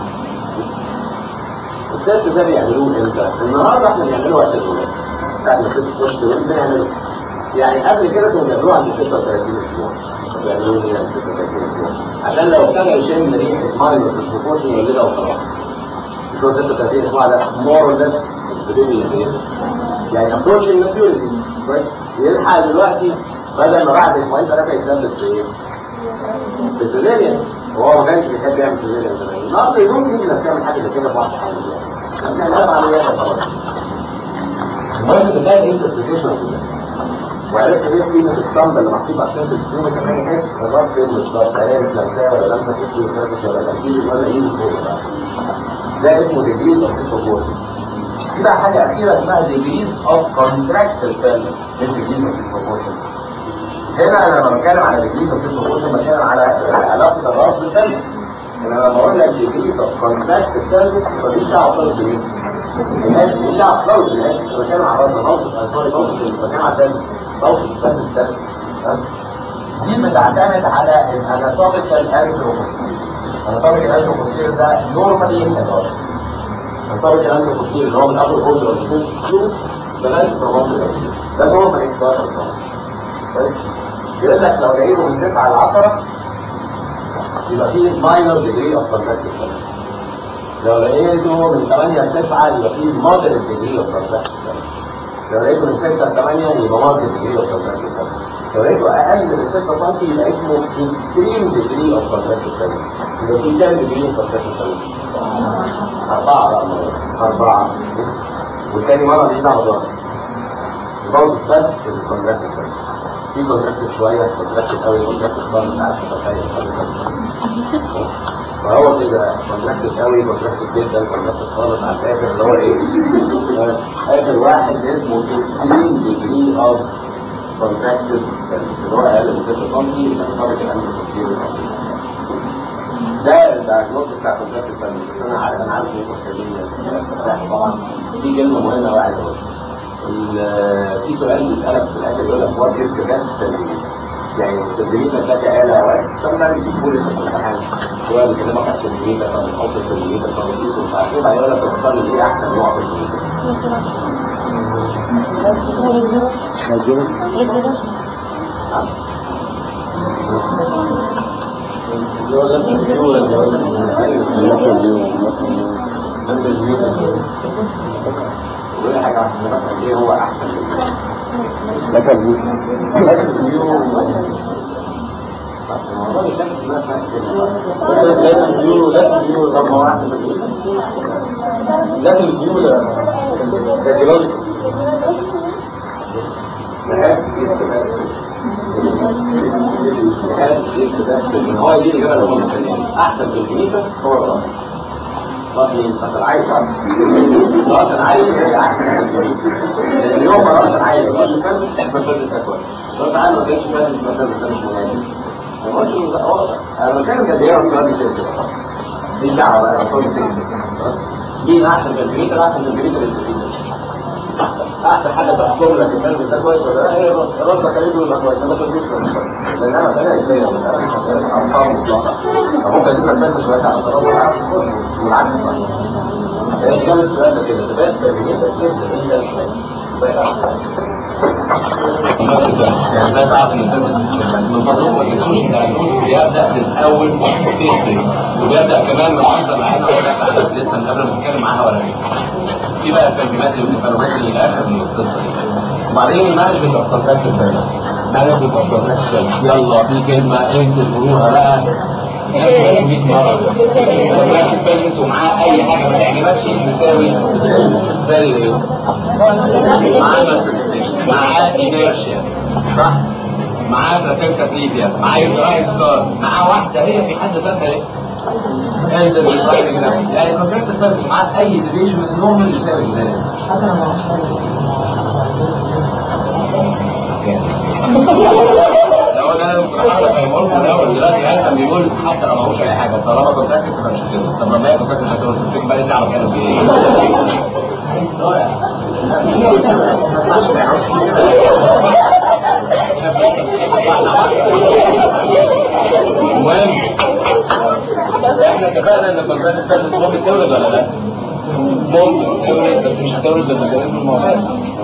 Speaker 1: التست ده بيعملوه امتى؟ النهارده احنا بنعمله وقت الولاد بعد ما ست تخش الولاد بنعمله يعني قبل كده كنا بنعملوه عند 36 اسبوع بيعملوه هنا عند 36 اسبوع عشان لو ابتدى يشم ريحه ماينر ديسبروبورشن يولدها وخلاص بتوع 36 اسبوع ده مور ليس بدون يعني ابروش الماتيوريتي كويس يلحق دلوقتي بدل ما بعد اسبوعين ثلاثه يتثبت في ايه؟ في سيزيريان وهو ما كانش بيحب يعمل سيزيريان زمان النهارده يوم يجي انك تعمل حاجه زي كده في واحده حامل يعني نعمل عمليات خلاص المهم ان ده الانتربريتيشن اوف وعرفت ايه قيمه الصمب اللي محطوط عشان تديله كمان يحس الراس فين بالظبط عارف لمساه ولا لمسه كتير ولا ولا تاكيد ولا ايه فوق ده اسمه ديجريز اوف ديسبروبورشن في بقى حاجه اخيره اسمها ديجريز اوف كونتراكتل فيلم ديجريز اوف ديسبروبورشن هنا انا لما بتكلم على ديجريز اوف ديسبروبورشن بتكلم على علاقه الراس بالسيرفس انما لما اقول لك ديجريز اوف كونتاكت السيرفس فماليش دعوه خالص بايه؟ ماليش دعوه خالص بالهيد انا بتكلم على الراس بوصف سوري بوصف بتكلم على السيرفس بوصف السيرفس السيرفس دي بتعتمد على الاناتوميكال انثروبوسير الاناتوميكال انثروبوسير ده نورمالي الراس الاناتوميكال انثروبوسير اللي هو من اول اوردر اوف لغايه البروموشن ده نورمال اكسبيرت كويس يقول لك لو لقيته من 9 ل 10 يبقى فيه ماينر ديجري اوف كونتاكت لو لقيته من 8 ل 9 يبقى فيه مودريت ديجري اوف كونتاكت لو لقيته من 6 ل 8 يبقى مودريت ديجري اوف كونتاكت لو لقيته اقل من 6 سم يبقى اسمه اكستريم ديجري اوف كونتاكت يبقى فيه كام ديجري اوف كونتاكت أربعة بقى أربعة والتاني مرة دي دعوة برضه بس في الكونتراكت في كونتراكت شوية كونتراكت قوي كونتراكت خالص عارف تتخيل فهو كده كونتراكت قوي كونتراكت جدا كونتراكت خالص على الاخر اللي هو ايه؟ اخر واحد اسمه 15 ديجري اوف كونتراكتد اللي هو اقل من 6 سم يبقى طبعا كده عنده كتير ده الدايجنوز بتاع كونتراكت بس انا عارف انا عارف ان انتوا محتاجين طبعا في كلمه مهمه قوي عايز اقولها في سؤال بيسألك في الآخر يقول لك وات از ذا يعني التدريب ده كآلة أوقات طبعا بيقول في الامتحان شوية بيكلمك على التدريب ده طب نحط التدريب ده طب نقيسه ومش عارف ايه بعدين يقول لك تختار ايه أحسن نوع في التدريب اللي هو ده الفيو اللي هو ولا حاجة عشان مثلا ايه هو احسن لك الفيو لك الفيو لك الفيو لك الفيو طب ما هو احسن لك الفيو ده جلوس هو دي الإجابة اللي هم أحسن بالكمية هو الرأس رأسي مثلا عايز رأس العايز هي أحسن اليوم رأس العايز رأس الكلب ما فلت أكوان رأس العايز ما كانش فلت ما فلت مش مناسب ما قلتش أنا بتكلم قد إيه أصلا دي سيستم دي دعوة بقى أصلا سيستم مين أحسن بالكمية أحسن بالكمية احسن حاجه تحكم لك الكلب ده كويس ولا لا هي الرد كلمه يبقى كويس ما تدوش لان انا انا ازاي ارقام مطلقه ممكن اجيب لك بس شويه على الصلاه والعكس صحيح يعني كان السؤال ده كده تبقى تربيه يعني ده تعرف ان من فضلكم ما تجيبوش بيبدا من اول تيستري وبيبدا كمان من لحظه معانا ولا لسه من قبل ما نتكلم معاها ولا ايه في بقى الترجمات والمعلومات اللي الاخر من القصه دي وبعدين المانجمنت اوف كونتراكت مانجمنت اوف كونتراكت يلا في كلمه انت تقولوها بقى 100 مره كونتراكت ومعاه اي حاجه ما تعجبكش مساوي زي معاه معاه انيرشيا صح معاه بلاسينتا ليبيا معاه يوتراين ستار معاه واحده هي في حد ذاتها ايه انت يعني كونتراكت الفرق معاه اي ديفيشن من النورمال يساوي ازاي حتى لو لو انا بصراحه فاهمون في الاول دلوقتي يعني كان بيقول حتى لو ما هوش اي حاجه طالما كونتراكت فمش كده طب لما هي كونتراكت هتقول تفتكر بقى تعرف كانوا في ايه المهم احنا اتفقنا ان كونتراكت الفرق ممكن تولد ولا لا؟ ممكن تولد بس مش هتولد بالميكانيزم المعتاد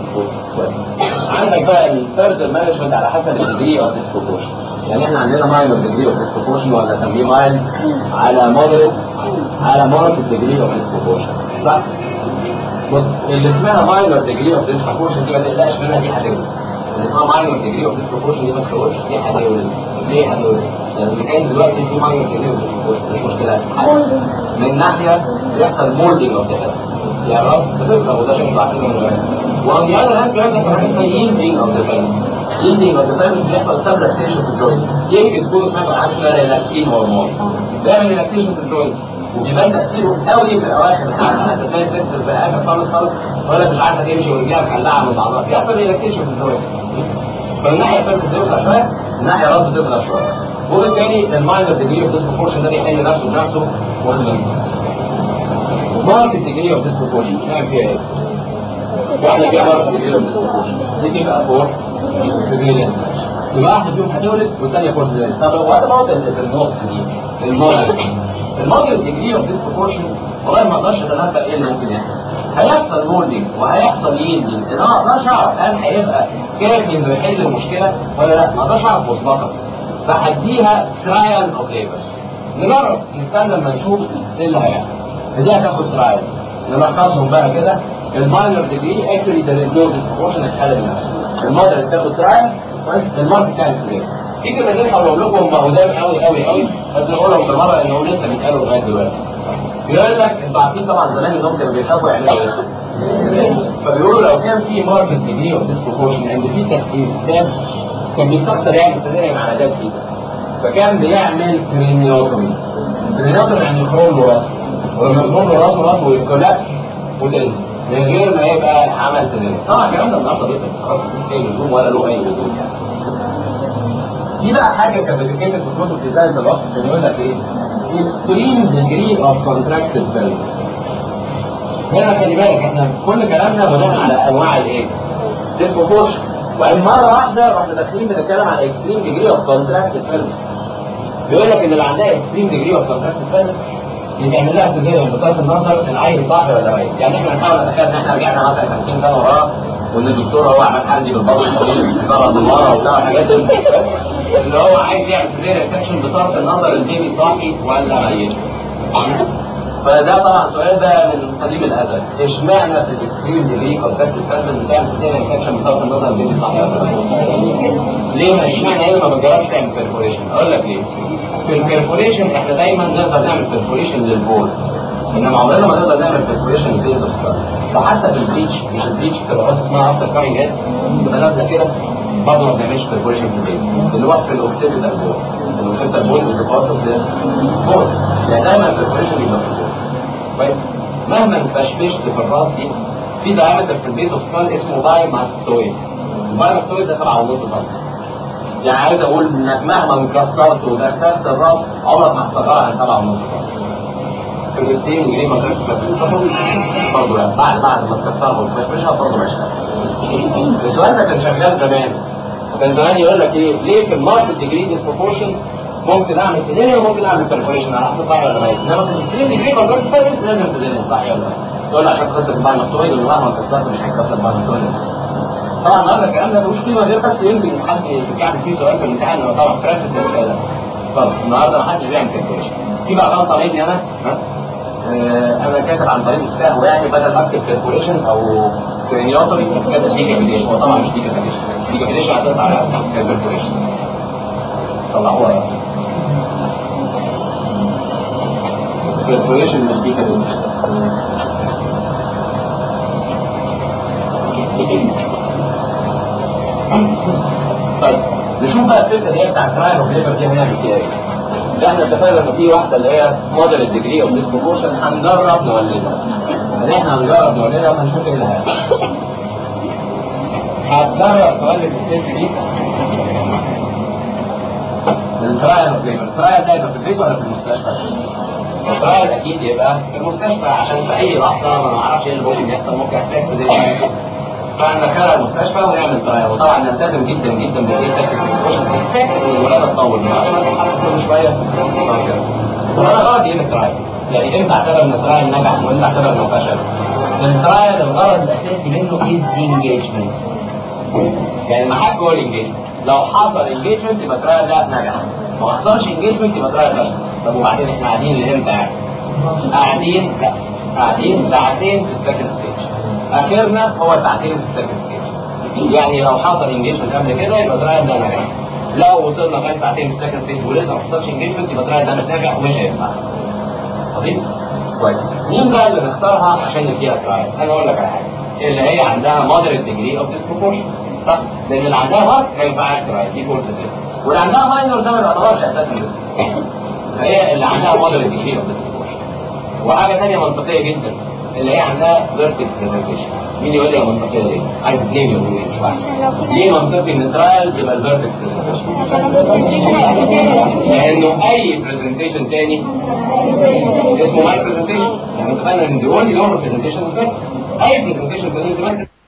Speaker 1: عندك بقى الثيرد مانجمنت على حسب الديجري اوف ديسبروبورشن يعني احنا عندنا ماينر ديجري اوف ديسبروبورشن ولا نسميه مايل على مودريت على ماركت ديجري اوف ديسبروبورشن صح بص اللي اسمها ماينر ديجري اوف ديسبروبورشن دي ما تقلقش منها دي هتولد اللي اسمها ماينر ديجري اوف ديسبروبورشن دي ما تقولش دي هتولد ليه هتولد؟ لان اللي كان دلوقتي في ماينر ديجري اوف ديسبروبورشن مش مشكله من ناحيه بيحصل مولدنج اوف ذا يعني راس بتفهم وده شيء عارفينه من زمان وعن the other hand كمان بيحصل حاجه اسمها yielding of the pelvis yielding of the pelvis بيحصل subluxation في الجوينت يمكن تكونوا سمعتوا عن حاجه اسمها ريلاكسين هرمون بيعمل ريلاكسيشن في الجوينت وبيبان تاثيره قوي في الاواخر بتاعها انت تلاقي ست في الاخر خالص خالص ولا مش عارفه تمشي ورجلها مخلعه من بعضها بيحصل ريلاكسيشن في الجوينت فالناحيه الثالثه بتوسع شويه الناحيه الراس بتضغط شويه وبالتالي الماينر ديجري اوف ديسبروبورشن ده بيحل نفسه بنفسه واخد مارك الديجري اوف ديسبروبورشن نعمل فيها ايه؟ واحده فيها مارك الديجري اوف ديسبروبورشن دي تبقى فور سيفيليان يبقى واحده فيهم هتولد والثانيه فور سيفيليان طب وات اباوت اللي في النص دي الموديل الموديل ديجري اوف ديسبروبورشن والله ما اقدرش اتنبأ ايه اللي ممكن يحصل هيحصل مولدنج وهيحصل يلدنج انا ما اقدرش اعرف هل هيبقى كافي انه يحل المشكله ولا لا ما اقدرش اعرف مسبقا فهديها ترايل اوف ليبر نجرب نستنى لما نشوف ايه اللي هيحصل دي هتاخد ترايل نلخصهم بقى كده الماينر ديجري اكشولي ده اللو ديسبروبورشن الحاله نفسها الموديل تاخد ترايل المارك بتاع السرير في كلمتين هقول لكم هم قدام قوي قوي قوي بس نقولهم بالمره انهم لسه بيتقالوا لغايه دلوقتي يقول لك انتوا عارفين طبعا زمان انهم كانوا بيخافوا يعملوا ايه؟ فبيقولوا لو كان في ماركت ديجري اوف ديسبروبورشن ان في تفكير كان كان بيستخسر يعمل سيناريو على ده كده فكان بيعمل كرينيوتومي كرينيوتومي يعني يخرم له راسه ولما يخرم له راسه راسه ويتكولابس وتنزل من غير ما يبقى عمل سيناريو طبعا الكلام ده النهارده بيطلع خلاص مفيش اي لزوم ولا له اي وجود يعني دي بقى حاجه كانت بتتكتب في كتب في بدايه الوقت عشان يقول لك ايه؟ extreme degree of contracted pelvis. هنا خلي بالك احنا كل كلامنا بناء على انواع الايه؟ ديسبروبورشن وبعدين مره واحده رحنا داخلين بنتكلم على extreme degree of contracted pelvis. بيقول لك ان اللي عندها extreme degree of contracted pelvis يتعمل لها سيزيريان بصرف النظر العين صح ولا غير يعني احنا بنحاول نتخيل ان احنا رجعنا مثلا 50 سنه وراه وان الدكتور هو عمل حمدي بالبطن الطويل ضرب المره وبتاع الحاجات دي اللي هو عايز يعمل سيزيريان سكشن بصرف النظر البيبي صاحي ولا ميت فده طبعا سؤال ده من قديم الازل اشمعنى في الاكستريم ديجري كونتاكت فالفز بتعمل سيزيريان سكشن بصرف النظر البيبي صاحي ولا ميت ليه ما اشمعنى هنا ما بنجربش تعمل بيرفوريشن اقول لك ليه في البيرفوريشن احنا دايما نقدر نعمل بيرفوريشن للبول انما عمرنا ما نقدر نعمل بيرفوريشن للبيز اوف فحتى في البليتش مش البليتش بتبقى حاجه اسمها افتر كامينج هيد بتبقى نازله كده برضه ما بنعملش بيرفوريشن في البيز اللي هو في الاوكسيد البول الاوكسيد البول بتبقى بول يعني دايما البيرفوريشن بيبقى في البول كويس مهما فشفشت في الراس دي في دايمتر في البيز اوف سكال اسمه بايماستويد البايماستويد ده 7.5 سم يعني عايز اقول انك مهما انكسرت ودخلت الراس عمرك ما هتصغرها عن سبعة ونص في الاثنين جنيه ما برضه لا بعد بعد ما تكسرها وتفرشها برضه مش السؤال ده كان شغال زمان كان زمان يقول لك ايه ليه في الماركت ديجري ديسبروبورشن ممكن اعمل سيدينيا وممكن اعمل برفوريشن على حسب صح ولا لا انما في الاثنين ديجري كونفرت فيرس لازم سيدينيا صح ولا لا تقول عشان قصه الباي مستويد اللي مهما كسرت مش هيكسر الباي مستويد طبعا النهارده الكلام ده ملوش قيمه غير بس يمكن حد يعمل فيه سؤال في الامتحان انه طبعا براكتس كده طب النهارده ما حدش بيعمل كالكوليشن في بقى غلطه مني انا ها آه انا كاتب عن طريق السهو يعني بدل ما اكتب كالكوليشن او كرينيوتري كاتب دي كابيليشن هو طبعا مش دي كابيليشن دي كابيليشن هتطلع على كالكوليشن صلحوها كالكوليشن مش دي كابيليشن طيب نشوف بقى السكه اللي هي بتاعت ترايل اوف ليبر دي هنعمل فيها ايه؟ ده احنا اتفقنا ان في واحده اللي هي موديل ديجري اوف ديسبروبورشن هنجرب نولدها يعني احنا هنجرب نولدها وهنشوف ايه اللي هيحصل هتجرب تولد الست دي الترايل اوف ليبر الترايل ده يبقى في البيت ولا في المستشفى؟ الترايل اكيد يبقى في المستشفى عشان في اي لحظه ما نعرفش ايه اللي ممكن يحصل ممكن يحتاج سيديشن فندخلها المستشفى ونعمل ترايل وطبعا نلتزم جدا جدا بالايه ساكت والولاده تطول عشان ما تتحرك كل شويه وانا غلط ايه الترايل؟ يعني امتى اعتبر ان الترايل نجح وامتى اعتبر انه فشل؟ الترايل الغرض الاساسي منه از انجيجمنت يعني المحك هو الانجيجمنت لو حصل انجيجمنت يبقى الترايل ده نجح ما حصلش انجيجمنت يبقى الترايل فشل طب وبعدين احنا قاعدين لامتى يعني؟ قاعدين لا قاعدين ساعتين في السكند ستيج اخرنا هو ساعتين في السكند ستيج يعني لو حصل انجيجمنت قبل كده يبقى الترايل ده نجح لو وصلنا لغايه ساعتين في السكند ستيج ولسه ما حصلش انجيجمنت يبقى الترايل ده مش نافع ومش هينفع عظيم كويس مين بقى اللي نختارها عشان نديها ترايل انا اقول لك على حاجه اللي هي عندها مودريت ديجري اوف ديسبروبورشن صح لان اللي عندها مارك ما ينفعش ترايل دي فرصه كده واللي عندها ماينور ده ما يعتبرش اساسا هي اللي عندها مودريت ديجري اوف ديسبروبورشن وحاجه ثانيه منطقيه جدا اللي هي عندها فيرتكس برزنتيشن مين يقول لي يا منطقيه ليه؟ عايز اثنين يقولوا لي مش واحد ليه منطقي ان الترايل يبقى الفيرتكس لانه اي برزنتيشن تاني اسمه ماي برزنتيشن يعني اتفقنا ان دي اونلي نوع برزنتيشن اي برزنتيشن تاني اسمه